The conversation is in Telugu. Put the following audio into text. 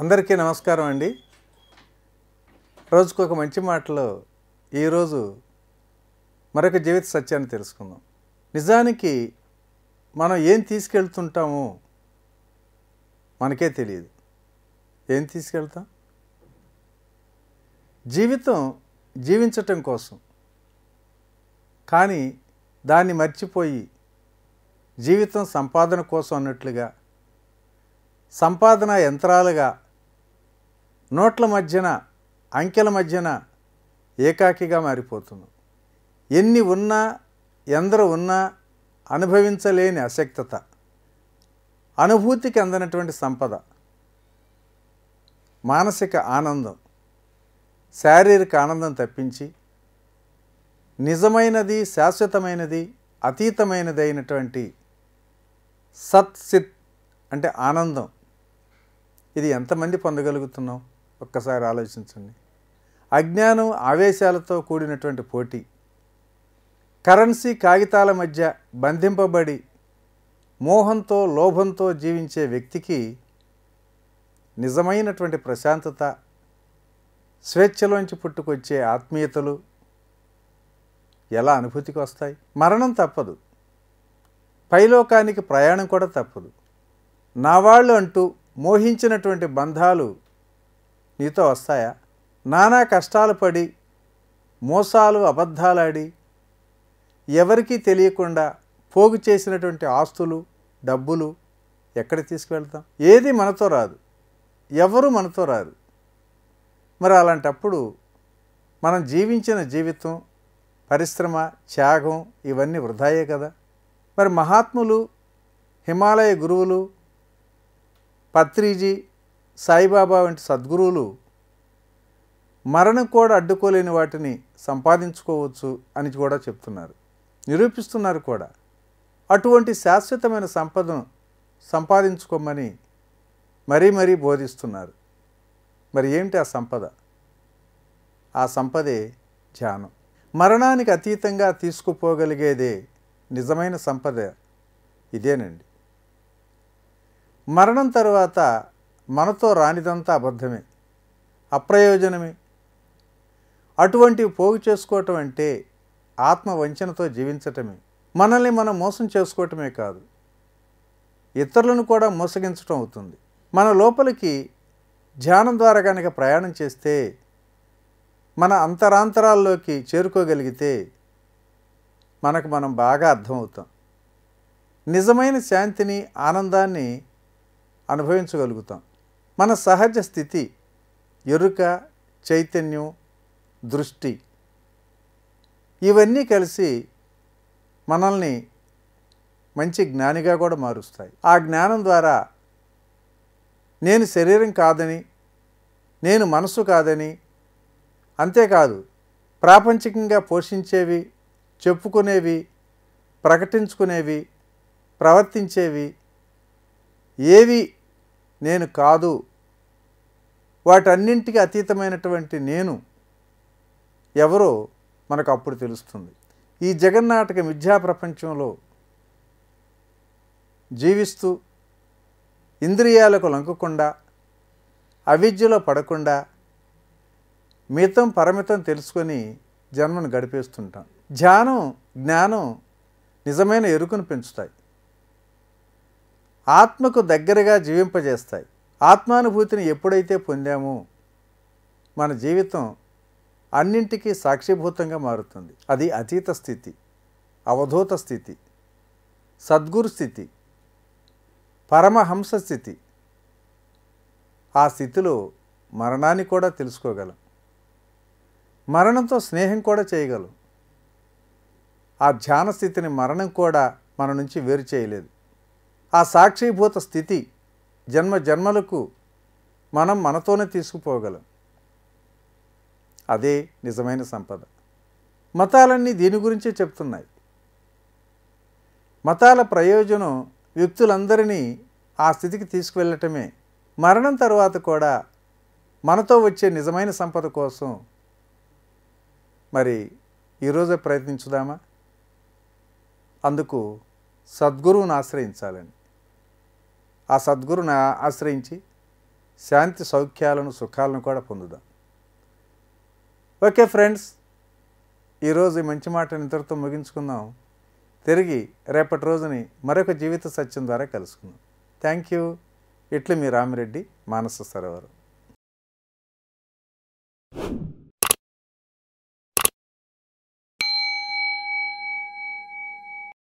అందరికీ నమస్కారం అండి రోజుకు ఒక మంచి మాటలో ఈరోజు మరొక జీవిత సత్యాన్ని తెలుసుకుందాం నిజానికి మనం ఏం తీసుకెళ్తుంటామో మనకే తెలియదు ఏం తీసుకెళ్తాం జీవితం జీవించటం కోసం కానీ దాన్ని మర్చిపోయి జీవితం సంపాదన కోసం అన్నట్లుగా సంపాదన యంత్రాలుగా నోట్ల మధ్యన అంకెల మధ్యన ఏకాకిగా మారిపోతున్నాం ఎన్ని ఉన్నా ఎందరు ఉన్నా అనుభవించలేని అశక్తత అనుభూతికి అందనటువంటి సంపద మానసిక ఆనందం శారీరక ఆనందం తప్పించి నిజమైనది శాశ్వతమైనది అతీతమైనది అయినటువంటి సత్ సిత్ అంటే ఆనందం ఇది ఎంతమంది పొందగలుగుతున్నాం ఒక్కసారి ఆలోచించండి అజ్ఞానం ఆవేశాలతో కూడినటువంటి పోటీ కరెన్సీ కాగితాల మధ్య బంధింపబడి మోహంతో లోభంతో జీవించే వ్యక్తికి నిజమైనటువంటి ప్రశాంతత స్వేచ్ఛలోంచి పుట్టుకొచ్చే ఆత్మీయతలు ఎలా అనుభూతికి వస్తాయి మరణం తప్పదు పైలోకానికి ప్రయాణం కూడా తప్పదు నా వాళ్ళు అంటూ మోహించినటువంటి బంధాలు నీతో వస్తాయా నానా కష్టాలు పడి మోసాలు అబద్ధాలాడి ఎవరికీ తెలియకుండా పోగు చేసినటువంటి ఆస్తులు డబ్బులు ఎక్కడ తీసుకువెళ్తాం ఏది మనతో రాదు ఎవరు మనతో రారు మరి అలాంటప్పుడు మనం జీవించిన జీవితం పరిశ్రమ త్యాగం ఇవన్నీ వృధాయే కదా మరి మహాత్ములు హిమాలయ గురువులు పత్రిజీ సాయిబాబా వంటి సద్గురువులు మరణం కూడా అడ్డుకోలేని వాటిని సంపాదించుకోవచ్చు అని కూడా చెప్తున్నారు నిరూపిస్తున్నారు కూడా అటువంటి శాశ్వతమైన సంపదను సంపాదించుకోమని మరీ మరీ బోధిస్తున్నారు మరి ఏమిటి ఆ సంపద ఆ సంపదే ధ్యానం మరణానికి అతీతంగా తీసుకుపోగలిగేదే నిజమైన సంపద ఇదేనండి మరణం తర్వాత మనతో రానిదంతా అబద్ధమే అప్రయోజనమే అటువంటివి పోగు చేసుకోవటం అంటే ఆత్మ వంచనతో జీవించటమే మనల్ని మనం మోసం చేసుకోవటమే కాదు ఇతరులను కూడా మోసగించటం అవుతుంది మన లోపలికి ధ్యానం ద్వారా కనుక ప్రయాణం చేస్తే మన అంతరాంతరాల్లోకి చేరుకోగలిగితే మనకు మనం బాగా అర్థమవుతాం నిజమైన శాంతిని ఆనందాన్ని అనుభవించగలుగుతాం మన సహజ స్థితి ఎరుక చైతన్యం దృష్టి ఇవన్నీ కలిసి మనల్ని మంచి జ్ఞానిగా కూడా మారుస్తాయి ఆ జ్ఞానం ద్వారా నేను శరీరం కాదని నేను మనసు కాదని అంతేకాదు ప్రాపంచికంగా పోషించేవి చెప్పుకునేవి ప్రకటించుకునేవి ప్రవర్తించేవి ఏవి నేను కాదు వాటన్నింటికి అతీతమైనటువంటి నేను ఎవరో మనకు అప్పుడు తెలుస్తుంది ఈ జగన్నాటక మిథ్యా ప్రపంచంలో జీవిస్తూ ఇంద్రియాలకు లొంకకుండా అవిద్యలో పడకుండా మితం పరమితం తెలుసుకొని జన్మను గడిపేస్తుంటాం ధ్యానం జ్ఞానం నిజమైన ఎరుకను పెంచుతాయి ఆత్మకు దగ్గరగా జీవింపజేస్తాయి ఆత్మానుభూతిని ఎప్పుడైతే పొందామో మన జీవితం అన్నింటికీ సాక్షిభూతంగా మారుతుంది అది అతీత స్థితి అవధూత స్థితి సద్గురు స్థితి పరమహంస స్థితి ఆ స్థితిలో మరణాన్ని కూడా తెలుసుకోగలం మరణంతో స్నేహం కూడా చేయగలం ఆ ధ్యాన స్థితిని మరణం కూడా మన నుంచి వేరు చేయలేదు ఆ సాక్షిభూత స్థితి జన్మ జన్మలకు మనం మనతోనే తీసుకుపోగలం అదే నిజమైన సంపద మతాలన్నీ దీని గురించే చెప్తున్నాయి మతాల ప్రయోజనం వ్యక్తులందరినీ ఆ స్థితికి తీసుకువెళ్ళటమే మరణం తర్వాత కూడా మనతో వచ్చే నిజమైన సంపద కోసం మరి ఈరోజే ప్రయత్నించుదామా అందుకు సద్గురువును ఆశ్రయించాలండి ఆ సద్గురుని ఆశ్రయించి శాంతి సౌఖ్యాలను సుఖాలను కూడా పొందుదాం ఓకే ఫ్రెండ్స్ ఈరోజు ఈ మంచి మాటని ఇంతటితో ముగించుకుందాం తిరిగి రేపటి రోజుని మరొక జీవిత సత్యం ద్వారా కలుసుకుందాం థ్యాంక్ యూ ఇట్లు మీ రామిరెడ్డి మానస సరోవరం